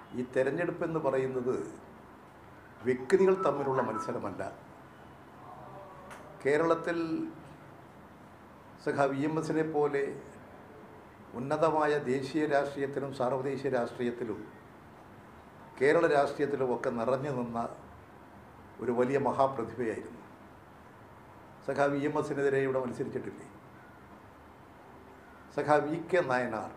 ഈ തെരഞ്ഞെടുപ്പ് എന്ന് പറയുന്നത് വ്യക്തികൾ തമ്മിലുള്ള മത്സരമല്ല കേരളത്തിൽ സഖ വി എം എസിനെ പോലെ ഉന്നതമായ ദേശീയ രാഷ്ട്രീയത്തിലും സാർവദേശീയ രാഷ്ട്രീയത്തിലും കേരള രാഷ്ട്രീയത്തിലും ഒക്കെ നിറഞ്ഞു നിന്ന ഒരു വലിയ മഹാപ്രതിഭയായിരുന്നു സഖാ വി എം എസിനെതിരെ ഇവിടെ മത്സരിച്ചിട്ടില്ലേ സഖാ വി കെ നായനാർ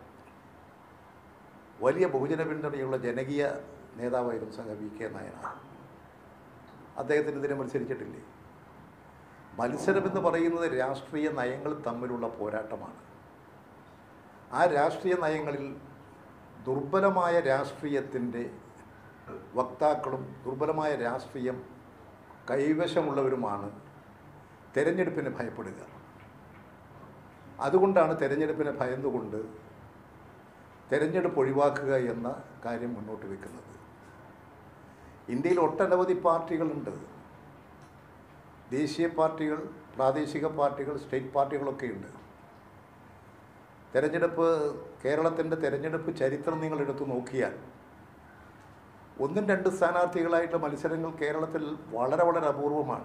വലിയ ബഹുജന പിന്തുണയുള്ള ജനകീയ നേതാവായിരുന്നു സഖാ വി കെ നായനാർ അദ്ദേഹത്തിനെതിരെ മത്സരിച്ചിട്ടില്ലേ മത്സരമെന്ന് പറയുന്നത് രാഷ്ട്രീയ നയങ്ങൾ തമ്മിലുള്ള പോരാട്ടമാണ് ആ രാഷ്ട്രീയ നയങ്ങളിൽ ദുർബലമായ രാഷ്ട്രീയത്തിൻ്റെ വക്താക്കളും ദുർബലമായ രാഷ്ട്രീയം കൈവശമുള്ളവരുമാണ് തെരഞ്ഞെടുപ്പിന് ഭയപ്പെടുക അതുകൊണ്ടാണ് തെരഞ്ഞെടുപ്പിനെ ഭയന്നുകൊണ്ട് തെരഞ്ഞെടുപ്പ് ഒഴിവാക്കുക എന്ന കാര്യം മുന്നോട്ട് വെക്കുന്നത് ഇന്ത്യയിൽ ഒട്ടനവധി പാർട്ടികളുണ്ട് ദേശീയ പാർട്ടികൾ പ്രാദേശിക പാർട്ടികൾ സ്റ്റേറ്റ് പാർട്ടികളൊക്കെ ഉണ്ട് തെരഞ്ഞെടുപ്പ് കേരളത്തിൻ്റെ തെരഞ്ഞെടുപ്പ് ചരിത്രം നിങ്ങൾ എടുത്തു നോക്കിയാൽ ഒന്നും രണ്ട് സ്ഥാനാർത്ഥികളായിട്ടുള്ള മത്സരങ്ങൾ കേരളത്തിൽ വളരെ വളരെ അപൂർവമാണ്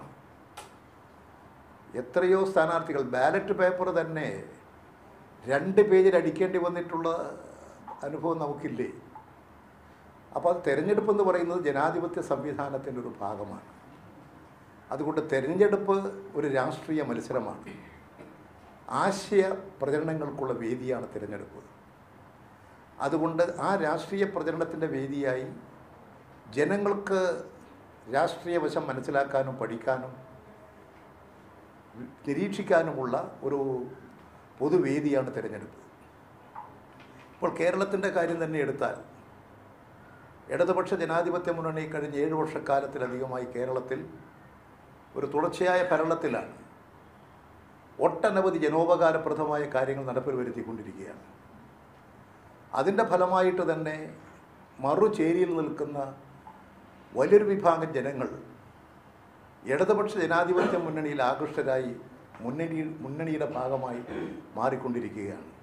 എത്രയോ സ്ഥാനാർത്ഥികൾ ബാലറ്റ് പേപ്പർ തന്നെ രണ്ട് പേജിൽ അടിക്കേണ്ടി വന്നിട്ടുള്ള അനുഭവം നമുക്കില്ലേ അപ്പോൾ അത് തെരഞ്ഞെടുപ്പ് എന്ന് പറയുന്നത് ജനാധിപത്യ സംവിധാനത്തിൻ്റെ ഒരു ഭാഗമാണ് അതുകൊണ്ട് തെരഞ്ഞെടുപ്പ് ഒരു രാഷ്ട്രീയ മത്സരമാണ് ആശയ പ്രചരണങ്ങൾക്കുള്ള വേദിയാണ് തിരഞ്ഞെടുപ്പ് അതുകൊണ്ട് ആ രാഷ്ട്രീയ പ്രചരണത്തിൻ്റെ വേദിയായി ജനങ്ങൾക്ക് രാഷ്ട്രീയ വശം മനസ്സിലാക്കാനും പഠിക്കാനും നിരീക്ഷിക്കാനുമുള്ള ഒരു പൊതുവേദിയാണ് തിരഞ്ഞെടുപ്പ് ഇപ്പോൾ കേരളത്തിൻ്റെ കാര്യം തന്നെ എടുത്താൽ ഇടതുപക്ഷ ജനാധിപത്യ മുന്നണി കഴിഞ്ഞ ഏഴ് വർഷക്കാലത്തിലധികമായി കേരളത്തിൽ ഒരു തുടർച്ചയായ ഭരണത്തിലാണ് ഒട്ടനവധി ജനോപകാരപ്രദമായ കാര്യങ്ങൾ നടപ്പിൽ വരുത്തിക്കൊണ്ടിരിക്കുകയാണ് അതിൻ്റെ ഫലമായിട്ട് തന്നെ മറുചേരിയിൽ നിൽക്കുന്ന വലിയൊരു വിഭാഗം ജനങ്ങൾ ഇടതുപക്ഷ ജനാധിപത്യ മുന്നണിയിൽ ആകൃഷ്ടരായി മുന്നണി മുന്നണിയുടെ ഭാഗമായി മാറിക്കൊണ്ടിരിക്കുകയാണ്